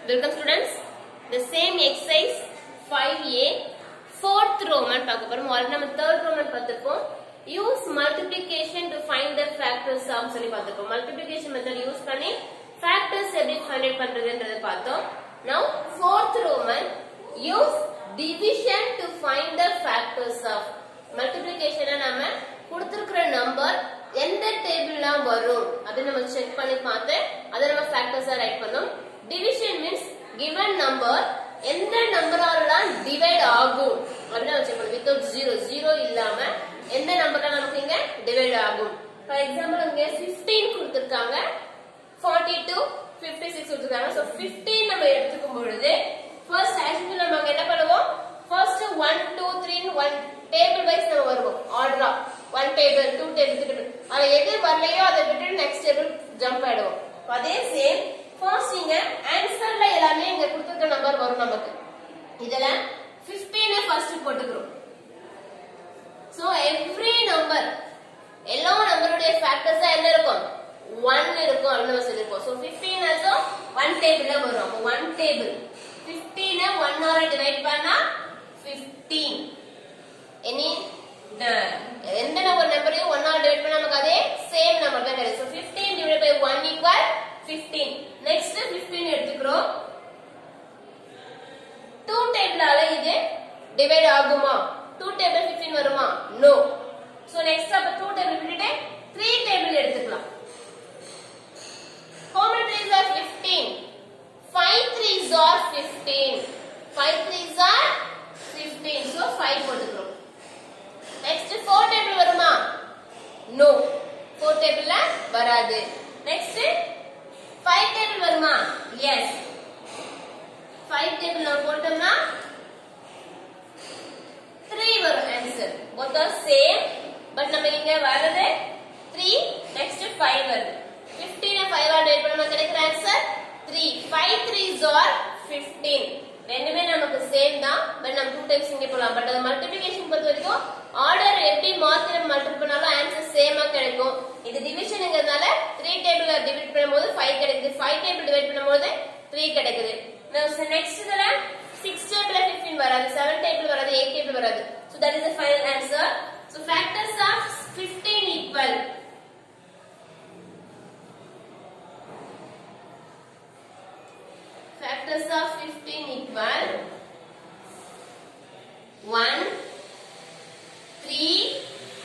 Welcome students. The same exercise 5A fourth Roman பார்க்க போறோம் already நம்ம third Roman பார்த்திருப்போம் use multiplication to find the factors of சொல்லி பார்த்திருப்போம் multiplication method யூஸ் பண்ணி factors எப்படி find out பண்றதுன்றத பார்த்தோம் now fourth Roman use division to find the factors of multiplication நாம கொடுத்திருக்கிற நம்பர் எந்த டேபிள்லாம் வரும் அதை நம்ம செக் பண்ணி பார்த்து அதை நம்ம ஃபேக்டர்ஸா ரைட் பண்ணோம் டிவிஷன் மீன்ஸ் given நம்பர் எந்த நம்பராலாம் டிவைட் ஆகும் அப்படின்னு நம்ம செக் பண்ணணும் வித்தவுட் ஜீரோ ஜீரோ இல்லாம எந்த நம்பர்லாம் நமக்கு இங்க டிவைட் ஆகும் ஃபார் எக்ஸாம்பிள் இங்க 15 கொடுத்திருக்காங்க 42 56 கொடுத்திருக்காங்க சோ 15 நம்ம எடுத்துக்கும் பொழுது ஃபர்ஸ்ட் ஆக்சுவலி நம்ம அங்க என்ன பண்ணுவோம் ஃபர்ஸ்ட் 1 2 3 1 டேபிள் வைஸ் நம்ம வருவோம் ஆர்டரா one table two table three table அது எது வரலையோ அதை விட்டு நெக்ஸ்ட் டேபிள் ஜம்ப் ஆயிடுவோம் அதே சேம் ஃபர்ஸ்ட் இங்க ஆன்சர்ல எல்லாமே இங்க கொடுத்துருக்க நம்பர் வரும் நமக்கு இதுல 15 ஃபர்ஸ்ட் போட்டுக்கிறோம் சோ எவ்ரி நம்பர் எல்லா நம்பருடைய ஃபேக்டர்ஸ் என்ன இருக்கும் 1 இருக்கும் அப்படின்னு நம்ம சொல்லிருக்கோம் சோ 15 also 1 டேபிள்ல வரும் அப்போ 1 டேபிள் 15 1 ஆல டிவைட் பண்ணா 15 எனி எந்த நம்பர் நம்பரையும் 1 ஆல டிவைட் பண்ணா நமக்கு அதே சேம் நம்பர் தான் கிடைக்கும் so 15 divide by 1 equal 15 next 15 எடுத்துக்கிறோம் 2 டேபிளால இது டிவைட் ஆகுமா 2 டேபிள் 15 வருமா நோ சோ நெக்ஸ்ட் அப்ப 2 டேபிள் விட்டுட்டு 3 டேபிள் எடுத்துக்கலாம் How many threes are 15? 5 threes are 15. 5 threes are 15. So 5 போட்டுக்கிறோம். Next 4 table வருமா? No. 4 table வராது. Next 5 table வருமா? Yes. 5 table நம்ம போட்டோம்னா 3 வரும் answer. Both are same. But நம்ம இங்க வரது 3 next 5 வருது. 15 5 ஆல் டிவைட் பண்ணா கிடைக்கிற ஆன்சர் 3 5 3s are 15 ரெண்டுமே நமக்கு சேம் தான் பட் நம்ம டூ டைம்ஸ் இங்க போலாம் பட் அது மல்டிப்ளிகேஷன் பொறுத்த வரைக்கும் ஆர்டர் எப்படி மாத்தி நம்ம மல்டிபிள் பண்ணாலும் ஆன்சர் சேமா கிடைக்கும் இது டிவிஷன்ங்கிறதுனால 3 டேபிள்ல டிவைட் பண்ணும்போது 5 கிடைக்குது 5 டேபிள் டிவைட் பண்ணும்போது 3 கிடைக்குது நெக்ஸ்ட் இதுல 6 டேபிள் 15 வராது 7 டேபிள் வராது 8 டேபிள் வராது so that is the final answer so factors of 15 equal factors of 15 equal 1, 3,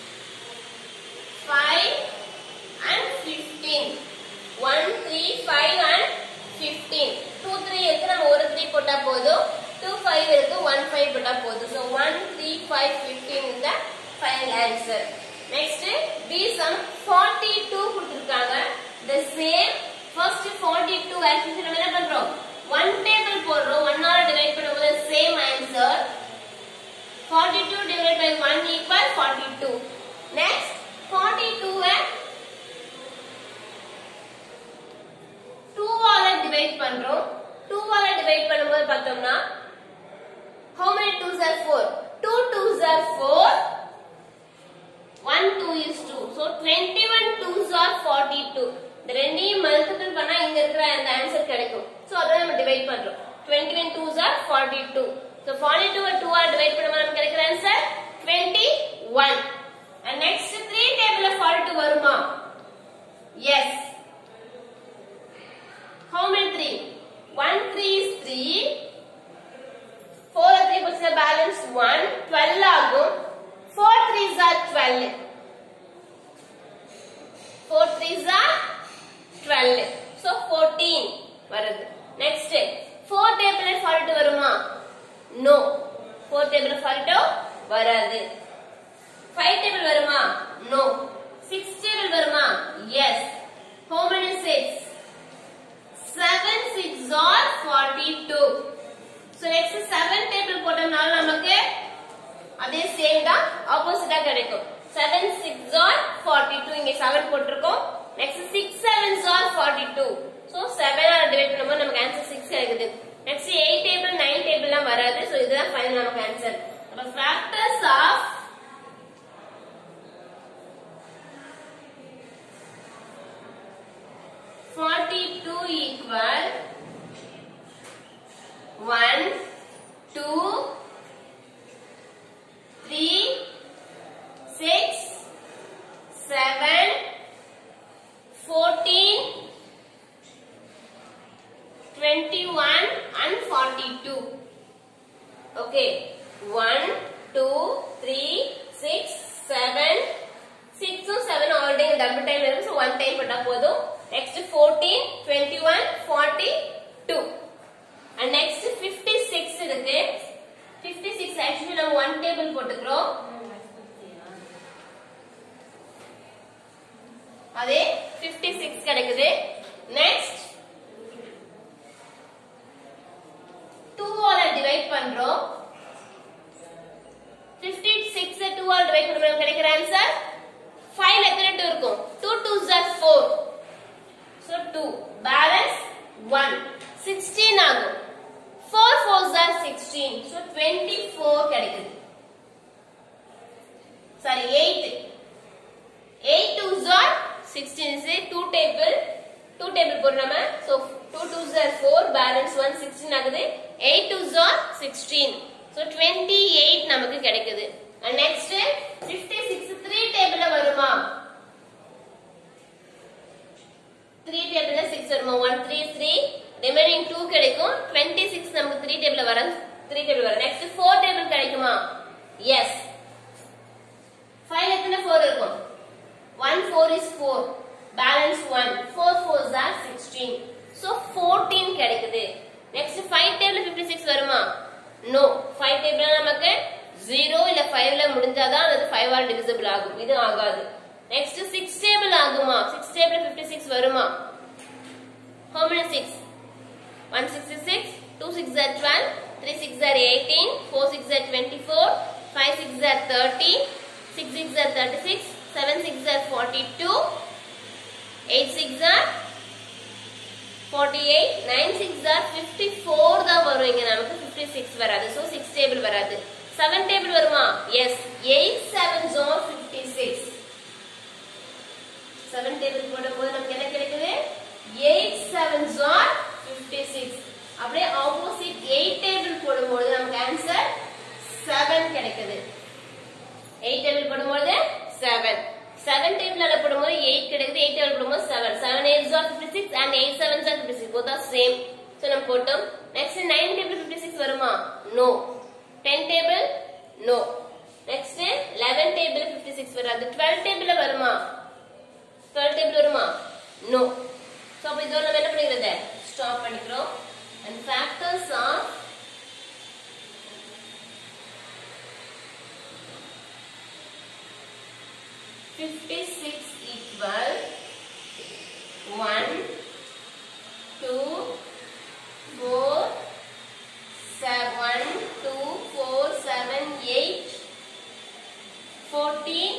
5 and 15. 1, 3, 5 and 15. 2, 3 இருக்கு நம்ம ஒரு 3 போட்டா போதும் 2, 5 இருக்கு 1, 5 போட்டா போதும். So 1, 3, 5, 15 is the final answer. Next, B sum 42 கொடுத்திருக்காங்க. The same first 42 actually நம்ம என்ன பண்றோம் ஒன் டேபிள் போடுறோம் ஒன் ஆல் டிவைட் பண்ணும்போது same answer 42 divided by 1 equal 42 next 42 ஐ 2 ஆல டிவைட் பண்றோம் 2 ஆல டிவைட் பண்ணும்போது பார்த்தோம்னா how many 2s are 4 2 2s are 4 1 2 is 2 so 21 2s are 42 இந்த ரெண்டையும் மல்டிபிள் பண்ணா இங்க இருக்கிற அந்த ஆன்சர் கிடைக்கும் சோ அத நம்ம டிவைட் பண்றோம் 21 2s are 42 so 42 2 all divide பண்ணும்போது நமக்கு கிடைக்கிற ஆன்சர் 21 and next 3 டேபிள்ல 42 வருமா yes how many 3 1 3 is 3 4 3 puts the balance 1 12 ஆகும் 4 3s are 12 4 3s are 12 so 14 வருது next 4 டேபிள்ல 42 வருமா no 4 டேபிள்ல 42 வராது 5 டேபிள் வருமா no 6 டேபிள் வருமா yes how many 6 7 6 are 42 so next 7 table போட்டோம்னால நமக்கு அதே சேம் தான் ஆப்போசிட்டா கிடைக்கும் 7 6 are 42 இங்க 7 போட்டிருக்கோம் நெக்ஸ்ட் 6 7s are 42 சோ 7 ஆல டிவைட் பண்ணும்போது நமக்கு ஆன்சர் 6 கிடைக்குது நெக்ஸ்ட் 8 டேபிள் 9 டேபிள்லாம் வராது சோ இதுதான் ஃபைனல் நமக்கு ஆன்சர் அப்ப factors of Forty-two equal one two three six seven fourteen twenty one and forty two okay one two three six seven சிக்ஸும் seven already double time இருக்கு so one time போட்டா போதும் next fourteen twenty one forty two and next fifty six இருக்கு fifty six actually நம்ம one table போட்டுக்கிறோம் அதே fifty six கிடைக்குது next two ஆல டிவைட் பண்றோம் 56 டூ ஆல் டிவைட் பண்ணும்போது கிடைக்கிற ஆன்சர் 5 எத்தனை டூ இருக்கும் 2 2s are 4 so 2 balance 1 16 ஆகும் 4 4s are 16 so 24 கிடைக்குது sorry 8 8 2s are 16 is a 2 table 2 table போடுறோம் so 2 2s are 4 balance 1 16 ஆகுது 8 2s are 16 so 28 நமக்கு கிடைக்குது and next 56 3 டேபிள்ல வருமா 3 டேபிள்ல 6 வருமா 1 3 3 ரிமைனிங் 2 கிடைக்கும் 26 நமக்கு 3 டேபிள்ல வர 3 டேபிள் வர நெக்ஸ்ட் 4 டேபிள் கிடைக்குமா எஸ் 5 எத்தனை 4 இருக்கும் 1 4 is 4 balance 1 4 4s are 16 so 14 கிடைக்குது நெக்ஸ்ட் 5 டேபிள் 56 வருமா நோ 5 டேபிள் நமக்கு 0 இல்ல 5 ல முடிஞ்சாதான் அது 5 ஆல் டிவிசிபிள் ஆகும் இது ஆகாது நெக்ஸ்ட் 6 டேபிள் ஆகுமா 6 டேபிள் 56 வருமா how many 6 1 6 is 6 2 6 are 12 3 6 are 18 4 6 are 24 5 6 are 30 6 6 are 36 7 6 are 42 8 6 are 48 9 6 are 54 தான் வரும் இங்க நமக்கு 56 வராது so 6 டேபிள் வராது 7 டேபிள் வருமா எஸ் 8 7s are 56 7 டேபிள் போடும்போது நமக்கு என்ன கிடைக்குது 8 7s are 56 அப்படியே ஆப்போசிட் 8 டேபிள் போடும்போது நமக்கு ஆன்சர் 7 கிடைக்குது 8 டேபிள் போடும்போது 7 7 டேபிள்ல போடும்போது 8 கிடைக்குது 8 டேபிள் போடும்போது 7 7 8s are 56 and 8 7s are 56 both are same so நம்ம போட்டோம் next 9 டேபிள் 56 வருமா no 10 table no next 11 table 56 வராது 12 டேபிள்ல வருமா 12 டேபிள் வருமா no so அப்ப இதோட நம்ம என்ன பண்ணிக்கிறது ஸ்டாப் பண்ணிக்கிறோம் and factors are Fifty-six equal one, two, four, seven, two, four, seven, eight, fourteen,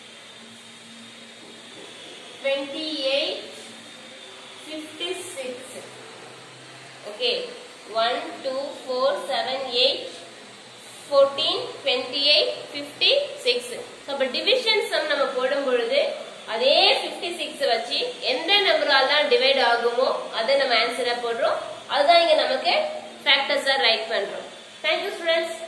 twenty-eight, fifty-six. Okay, one, two, four, seven, eight. 14, 28, 56. So, அப்ப division sum நம்ம போடும் பொழுது அதே 56 வச்சு எந்த நம்பரால் தான் டிவைட் ஆகுமோ அதை நம்ம ஆன்சரா போடுறோம் அதுதான் இங்க நமக்கு ஃபேக்டர்ஸா ரைட் பண்றோம் தேங்க்யூ ஸ்டூடெண்ட்ஸ்